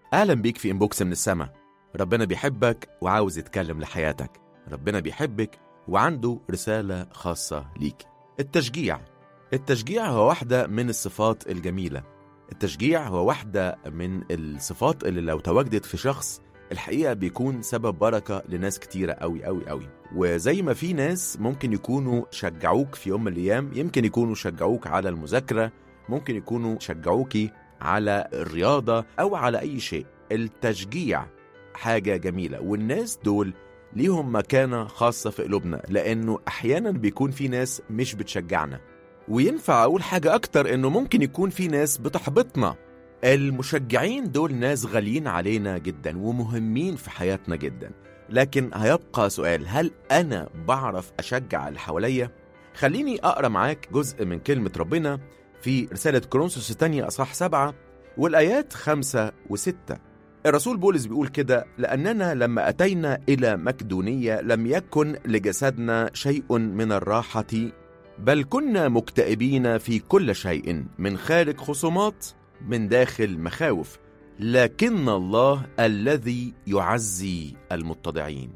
أهلا بيك في إنبوكس من السما ربنا بيحبك وعاوز يتكلم لحياتك ربنا بيحبك وعنده رسالة خاصة ليك التشجيع التشجيع هو واحدة من الصفات الجميلة التشجيع هو واحدة من الصفات اللي لو تواجدت في شخص الحقيقة بيكون سبب بركة لناس كتيرة قوي قوي قوي وزي ما في ناس ممكن يكونوا شجعوك في يوم من الأيام يمكن يكونوا شجعوك على المذاكرة ممكن يكونوا شجعوكي على الرياضة أو على أي شيء التشجيع حاجة جميلة والناس دول ليهم مكانة خاصة في قلوبنا لأنه أحيانا بيكون في ناس مش بتشجعنا وينفع أقول حاجة أكتر إنه ممكن يكون في ناس بتحبطنا المشجعين دول ناس غاليين علينا جدا ومهمين في حياتنا جدا لكن هيبقى سؤال هل أنا بعرف أشجع اللي حواليا؟ خليني أقرأ معاك جزء من كلمة ربنا في رسالة كورنثوس الثانية أصح سبعة والآيات خمسة وستة الرسول بولس بيقول كده لأننا لما أتينا إلى مكدونية لم يكن لجسدنا شيء من الراحة بل كنا مكتئبين في كل شيء من خارج خصومات من داخل مخاوف لكن الله الذي يعزي المتضعين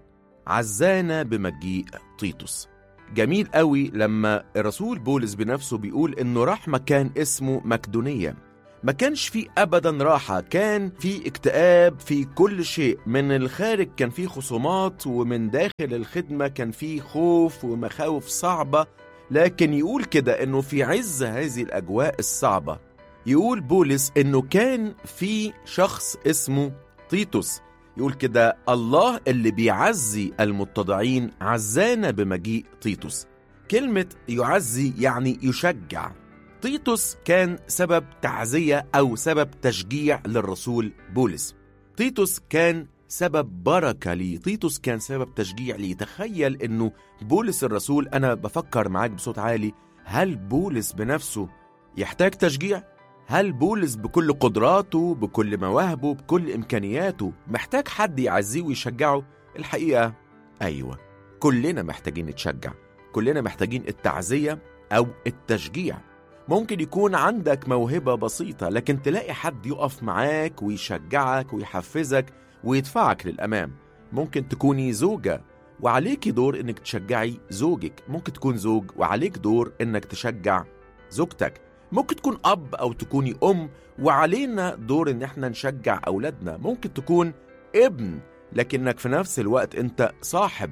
عزانا بمجيء تيتوس جميل قوي لما الرسول بولس بنفسه بيقول انه راح مكان اسمه مكدونية ما كانش فيه ابدا راحة كان في اكتئاب في كل شيء من الخارج كان فيه خصومات ومن داخل الخدمة كان فيه خوف ومخاوف صعبة لكن يقول كده انه في عز هذه الاجواء الصعبة يقول بولس انه كان في شخص اسمه تيتوس يقول كده الله اللي بيعزي المتضعين عزانا بمجيء تيتوس كلمة يعزي يعني يشجع تيتوس كان سبب تعزية أو سبب تشجيع للرسول بولس تيتوس كان سبب بركة لي تيتوس كان سبب تشجيع لي تخيل أنه بولس الرسول أنا بفكر معاك بصوت عالي هل بولس بنفسه يحتاج تشجيع؟ هل بولس بكل قدراته بكل مواهبه بكل إمكانياته محتاج حد يعزيه ويشجعه؟ الحقيقة أيوة كلنا محتاجين نتشجع كلنا محتاجين التعزية أو التشجيع ممكن يكون عندك موهبة بسيطة لكن تلاقي حد يقف معاك ويشجعك ويحفزك ويدفعك للأمام ممكن تكوني زوجة وعليكي دور انك تشجعي زوجك ممكن تكون زوج وعليك دور انك تشجع زوجتك ممكن تكون اب او تكوني ام وعلينا دور ان احنا نشجع اولادنا ممكن تكون ابن لكنك في نفس الوقت انت صاحب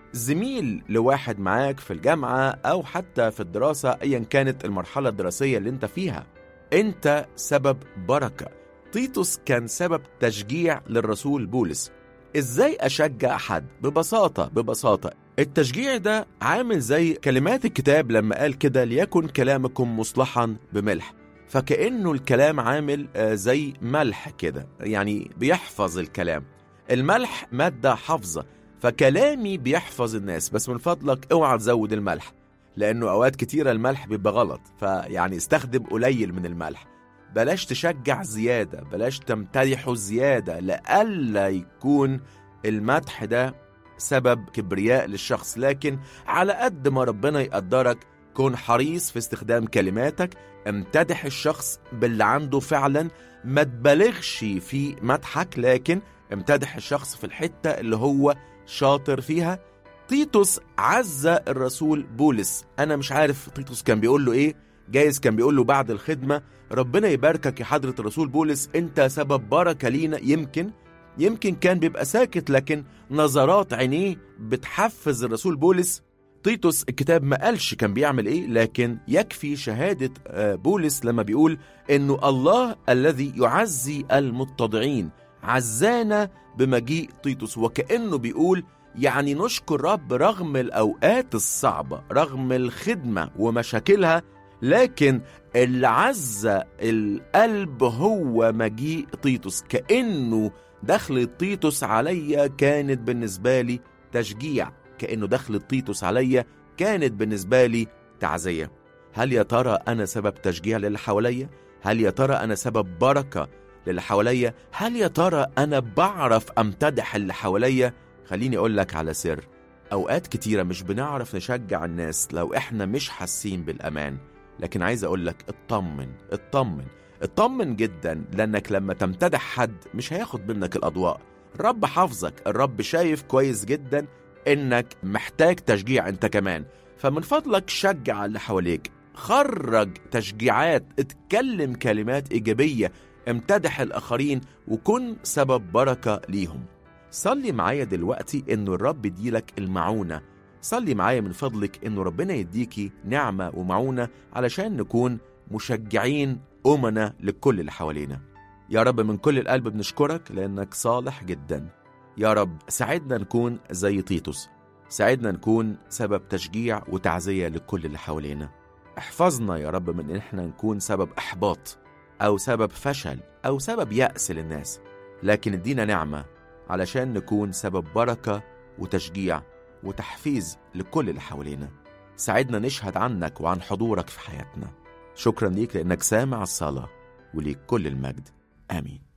زميل لواحد معاك في الجامعة أو حتى في الدراسة أيا كانت المرحلة الدراسية اللي انت فيها انت سبب بركة تيتوس كان سبب تشجيع للرسول بولس ازاي اشجع حد ببساطة ببساطة التشجيع ده عامل زي كلمات الكتاب لما قال كده ليكن كلامكم مصلحا بملح فكأنه الكلام عامل زي ملح كده يعني بيحفظ الكلام الملح مادة حافظة فكلامي بيحفظ الناس بس من فضلك اوعى تزود الملح لانه اوقات كتيرة الملح بيبقى غلط فيعني استخدم قليل من الملح بلاش تشجع زيادة بلاش تمتدحه زيادة لألا يكون المدح ده سبب كبرياء للشخص لكن على قد ما ربنا يقدرك كون حريص في استخدام كلماتك امتدح الشخص باللي عنده فعلا ما تبالغش في مدحك لكن امتدح الشخص في الحتة اللي هو شاطر فيها تيتوس عزى الرسول بولس انا مش عارف تيتوس كان بيقول له ايه جايز كان بيقول له بعد الخدمة ربنا يباركك يا حضرة الرسول بولس انت سبب بركة لينا يمكن يمكن كان بيبقى ساكت لكن نظرات عينيه بتحفز الرسول بولس تيتوس الكتاب ما قالش كان بيعمل ايه لكن يكفي شهادة بولس لما بيقول انه الله الذي يعزي المتضعين عزانا بمجيء تيتوس وكأنه بيقول يعني نشكر رب رغم الأوقات الصعبة رغم الخدمة ومشاكلها لكن اللي عزى القلب هو مجيء تيتوس كأنه دخل تيتوس عليا كانت بالنسبة لي تشجيع كأنه دخل تيتوس عليا كانت بالنسبة لي تعزية هل يا ترى أنا سبب تشجيع للي حواليا؟ هل يا ترى أنا سبب بركة للي حواليا؟ هل يا ترى أنا بعرف أمتدح اللي حواليا؟ خليني أقول لك على سر أوقات كتيرة مش بنعرف نشجع الناس لو إحنا مش حاسين بالأمان لكن عايز أقول لك اطمن اطمن اطمن جدا لأنك لما تمتدح حد مش هياخد منك الأضواء الرب حافظك الرب شايف كويس جدا إنك محتاج تشجيع أنت كمان فمن فضلك شجع اللي حواليك خرج تشجيعات اتكلم كلمات إيجابية امتدح الآخرين وكن سبب بركة ليهم صلي معايا دلوقتي إنه الرب يديلك المعونة صلي معايا من فضلك إنه ربنا يديكي نعمة ومعونة علشان نكون مشجعين أمنا لكل اللي حوالينا يا رب من كل القلب بنشكرك لأنك صالح جدا يا رب ساعدنا نكون زي تيتوس ساعدنا نكون سبب تشجيع وتعزية لكل اللي حوالينا احفظنا يا رب من ان احنا نكون سبب احباط او سبب فشل او سبب يأس للناس لكن ادينا نعمة علشان نكون سبب بركة وتشجيع وتحفيز لكل اللي حوالينا ساعدنا نشهد عنك وعن حضورك في حياتنا شكرا ليك لانك سامع الصلاة وليك كل المجد امين